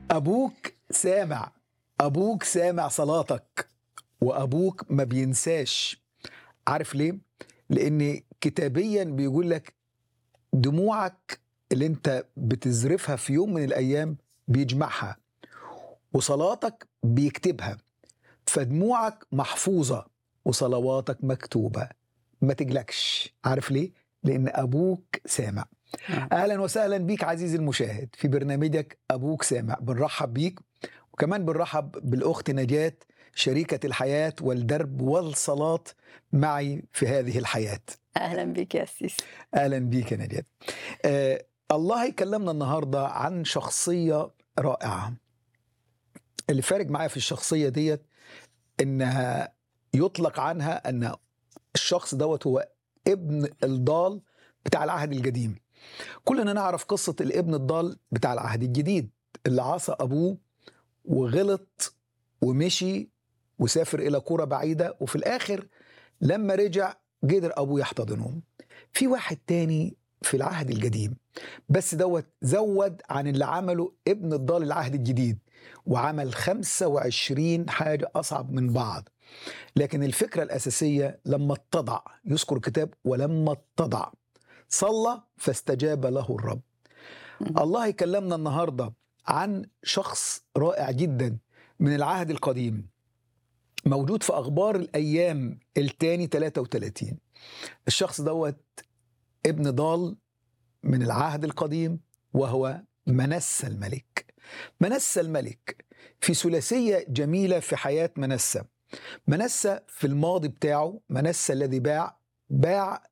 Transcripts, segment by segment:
ابوك سامع ابوك سامع صلاتك وابوك ما بينساش عارف ليه لان كتابيا بيقول لك دموعك اللي انت بتزرفها في يوم من الايام بيجمعها وصلاتك بيكتبها فدموعك محفوظه وصلواتك مكتوبه ما تجلكش عارف ليه لان ابوك سامع اهلا وسهلا بيك عزيزي المشاهد في برنامجك ابوك سامع بنرحب بيك وكمان بنرحب بالاخت نجاة شريكة الحياة والدرب والصلاة معي في هذه الحياة اهلا بك يا سيس اهلا بيك يا نجاة آه الله يكلمنا النهاردة عن شخصية رائعة اللي فارق معايا في الشخصية ديت انها يطلق عنها ان الشخص دوت هو ابن الضال بتاع العهد القديم كلنا نعرف قصة الابن الضال بتاع العهد الجديد اللي عصى أبوه وغلط ومشي وسافر إلى قرى بعيدة وفي الآخر لما رجع قدر أبوه يحتضنه في واحد تاني في العهد القديم بس دوت زود عن اللي عمله ابن الضال العهد الجديد وعمل 25 حاجة أصعب من بعض لكن الفكرة الأساسية لما اتضع يذكر الكتاب ولما اتضع صلى فاستجاب له الرب الله يكلمنا النهاردة عن شخص رائع جدا من العهد القديم موجود في أخبار الأيام التاني 33 الشخص دوت ابن ضال من العهد القديم وهو منسى الملك منسى الملك في ثلاثية جميلة في حياة منسى منسى في الماضي بتاعه منسى الذي باع باع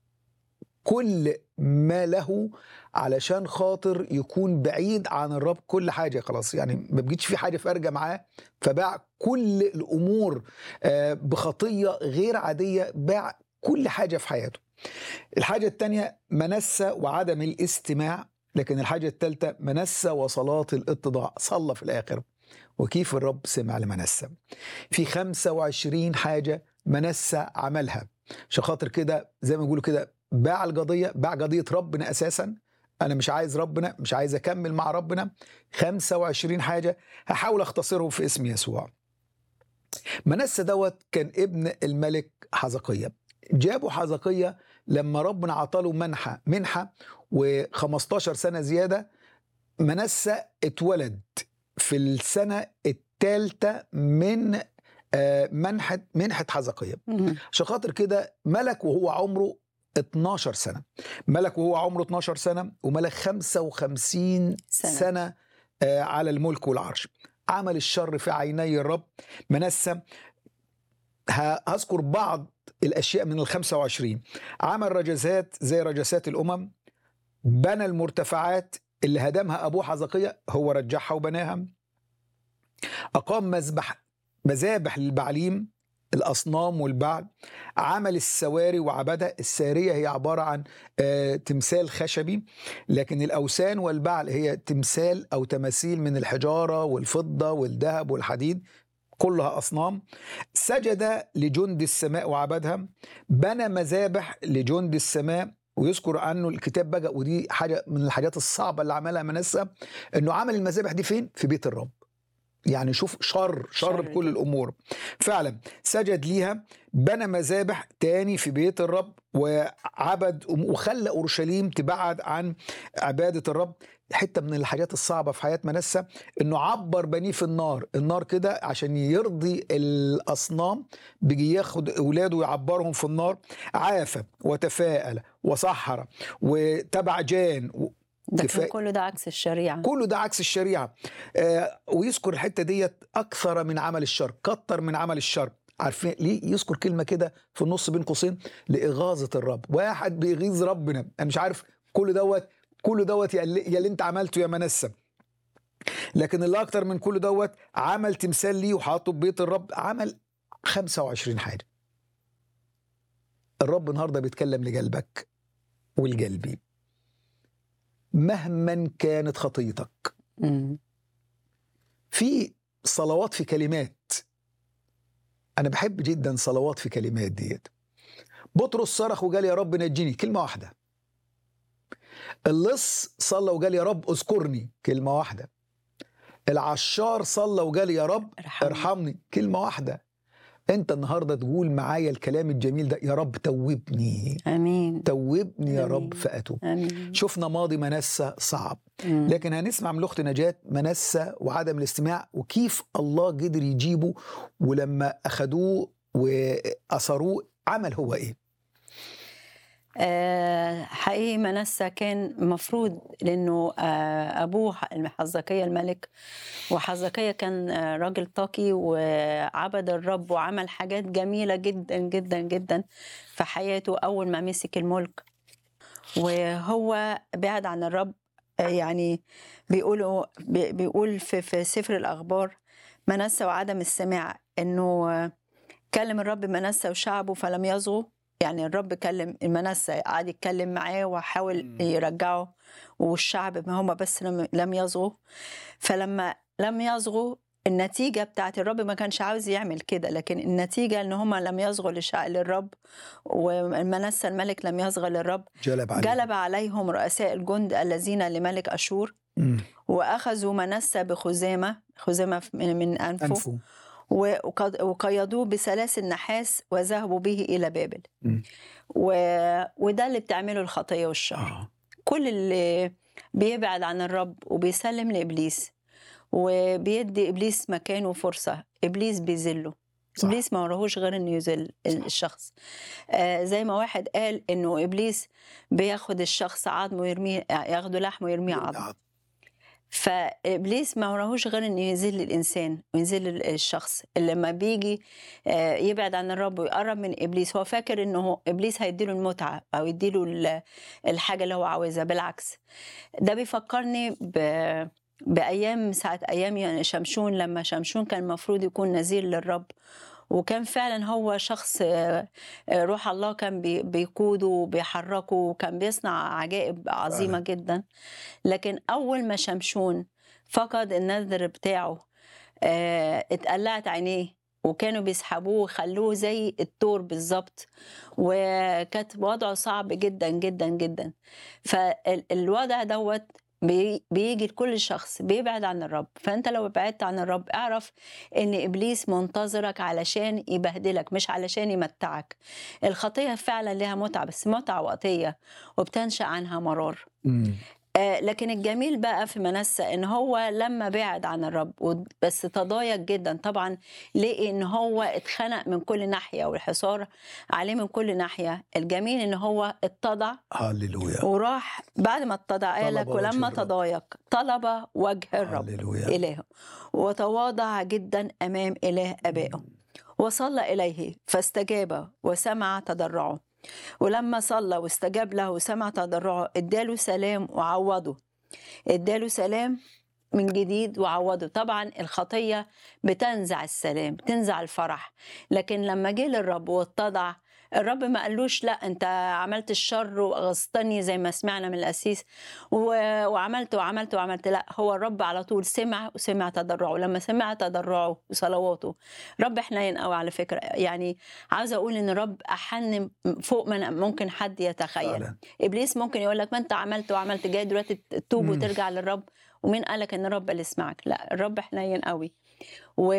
كل ما له علشان خاطر يكون بعيد عن الرب كل حاجه خلاص يعني ما بيجيش في حاجه فارجه معاه فباع كل الامور آه، بخطيه غير عاديه باع كل حاجه في حياته الحاجه الثانيه منسى وعدم الاستماع لكن الحاجه الثالثه منسى وصلاه الاتضاع صلى في الاخر وكيف الرب سمع لمنسى في 25 حاجه منسى عملها عشان خاطر كده زي ما بيقولوا كده باع القضيه باع قضيه ربنا اساسا انا مش عايز ربنا مش عايز اكمل مع ربنا 25 حاجه هحاول اختصرهم في اسم يسوع منسى دوت كان ابن الملك حزقية جابوا حزقية لما ربنا عطاله منحة منحة و15 سنة زيادة منسى اتولد في السنة الثالثة من آه، منحة منحة حزقية مم. عشان خاطر كده ملك وهو عمره 12 سنة ملك وهو عمره 12 سنة وملك 55 سنة. سنة, سنة آه، على الملك والعرش عمل الشر في عيني الرب منسى ه- هذكر بعض الأشياء من ال 25 عمل رجزات زي رجسات الأمم بنى المرتفعات اللي هدمها أبوه حزقية هو رجعها وبناها أقام مذبح مذابح للبعليم الأصنام والبعل عمل السواري وعبدها السارية هي عبارة عن آه، تمثال خشبي لكن الأوثان والبعل هي تمثال أو تماثيل من الحجارة والفضة والذهب والحديد كلها أصنام سجد لجند السماء وعبدها بنى مذابح لجند السماء ويذكر عنه الكتاب بقى ودي حاجة من الحاجات الصعبة اللي عملها منسى انه عمل المذابح دي فين؟ في بيت الرب يعني شوف شر شر شر بكل جدا. الامور فعلا سجد ليها بنى مذابح تاني في بيت الرب وعبد وخلى اورشليم تبعد عن عباده الرب حته من الحاجات الصعبه في حياه منسى انه عبر بنيه في النار النار كده عشان يرضي الاصنام بيجي ياخد اولاده ويعبرهم في النار عافى وتفاءل وسحر وتبع جان ده كفاية. كان كله ده عكس الشريعة كله ده عكس الشريعه آه ويذكر الحته ديت اكثر من عمل الشر كتر من عمل الشر عارفين ليه يذكر كلمه كده في النص بين قوسين لاغاظه الرب واحد بيغيظ ربنا انا مش عارف كل دوت كل دوت يا اللي, يا اللي انت عملته يا منسى لكن اللي اكتر من كل دوت عمل تمثال ليه وحاطه في بيت الرب عمل 25 حاجه الرب النهارده بيتكلم لقلبك ولقلبي مهما كانت خطيتك مم. في صلوات في كلمات انا بحب جدا صلوات في كلمات ديت بطرس صرخ وقال يا رب نجني كلمه واحده اللص صلى وقال يا رب اذكرني كلمه واحده العشار صلى وقال يا رب ارحمني. ارحمني كلمة واحدة انت النهاردة تقول معايا الكلام الجميل ده يا رب توبني امين توبني يا آمين. رب فأتوب امين شفنا ماضي منسى صعب مم. لكن هنسمع من الاخت نجاة منسى وعدم الاستماع وكيف الله قدر يجيبه ولما اخدوه واثروه عمل هو ايه؟ آه، حقيقي منسى كان مفروض لانه آه، ابوه حزقية الملك وحزقية كان آه، راجل تقي وعبد الرب وعمل حاجات جميلة جدا جدا جدا في حياته اول ما مسك الملك وهو بعد عن الرب آه، يعني بيقولوا بي- بيقول في في سفر الاخبار منسى وعدم السماع انه آه، كلم الرب منسى وشعبه فلم يصغوا يعني الرب كلم منسى قعد يتكلم معاه وحاول مم. يرجعه والشعب ما هم بس لم لم يصغوا فلما لم يصغوا النتيجة بتاعت الرب ما كانش عاوز يعمل كده لكن النتيجة ان هم لم يصغوا لشع للرب ومنسى الملك لم يصغى للرب جلب عليه جلب عليهم رؤساء الجند الذين لملك أشور مم. وأخذوا منسى بخزامة خزامة من من أنفه انفه وقد- وقيدوه بسلاسل نحاس وذهبوا به إلى بابل مم. و... وده اللي بتعمله الخطية والشر آه. كل اللي بيبعد عن الرب وبيسلم لإبليس وبيدي إبليس مكانه فرصة إبليس بيذله صح. إبليس ما وراهوش غير إنه يذل الشخص آه زي ما واحد قال إنه إبليس بياخد الشخص عظمه ويرميه ياخده لحمه ويرميه عظم فابليس ما وراهوش غير انه يذل الانسان ويذل الشخص اللي لما بيجي آه، يبعد عن الرب ويقرب من ابليس هو فاكر انه ابليس هيديله المتعه او يديله ال- الحاجه اللي هو عاوزها بالعكس ده بيفكرني ب بايام ساعه ايام يعني شمشون لما شمشون كان المفروض يكون نذير للرب وكان فعلا هو شخص آه، آه، روح الله كان بي- بيقوده وبيحركه وكان بيصنع عجائب عظيمه فعلا. جدا لكن اول ما شمشون فقد النذر بتاعه آه، اتقلعت عينيه وكانوا بيسحبوه وخلوه زي التور بالظبط وكانت وضعه صعب جدا جدا جدا فالوضع دوت بي- بيجي لكل شخص بيبعد عن الرب فانت لو بعدت عن الرب اعرف ان ابليس منتظرك علشان يبهدلك مش علشان يمتعك الخطيه فعلا لها متعه بس متعه وقتيه وبتنشا عنها مرار مم. آه، لكن الجميل بقى في منسى ان هو لما بعد عن الرب ود- بس تضايق جدا طبعا لقي ان هو اتخنق من كل ناحيه والحصار عليه من كل ناحيه الجميل ان هو اتضع هللويا وراح بعد ما اتضع قال لك طلب وجه ولما الرب. تضايق طلب وجه الرب هللويا إلهه وتواضع جدا أمام إله أبائه وصلى إليه فاستجاب وسمع تضرعه ولما صلى واستجاب له وسمع تضرعه اداله سلام وعوضه اداله سلام من جديد وعوضه طبعا الخطية بتنزع السلام بتنزع الفرح لكن لما جه للرب واتضع الرب ما قالوش لا انت عملت الشر واغصتني زي ما سمعنا من القسيس و- وعملت وعملت وعملت لا هو الرب على طول سمع وسمع تضرعه لما سمع تضرعه وصلواته رب حنين قوي على فكره يعني عاوزه اقول ان الرب احن فوق ما ممكن حد يتخيل فعلا ابليس ممكن يقول لك ما انت عملت وعملت جاي دلوقتي تتوب مم. وترجع للرب ومين قالك ان الرب اللي يسمعك لا الرب حنين قوي و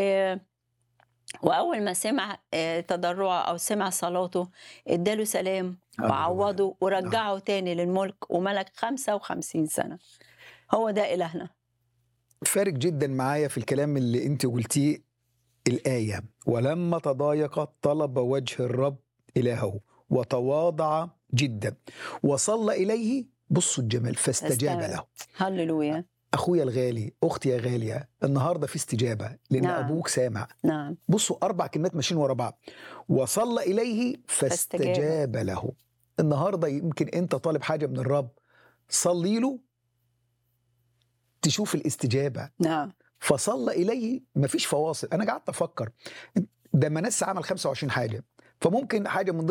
واول ما سمع آه، تضرعه او سمع صلاته اداله سلام هللويا. وعوضه ورجعه تاني للملك وملك 55 سنه هو ده الهنا فارق جدا معايا في الكلام اللي انت قلتيه الآية ولما تضايق طلب وجه الرب إلهه وتواضع جدا وصلى إليه بصوا الجمال فاستجاب استجاب. له هللويا أخويا الغالي أختي يا غالية النهاردة في استجابة لأن نعم. أبوك سامع نعم بصوا أربع كلمات ماشيين ورا بعض وصلى إليه فاستجاب فاستجاب. له النهاردة يمكن أنت طالب حاجة من الرب صلي له تشوف الاستجابة نعم فصلى إليه مفيش فواصل أنا قعدت أفكر ده منس عمل 25 حاجة فممكن حاجة من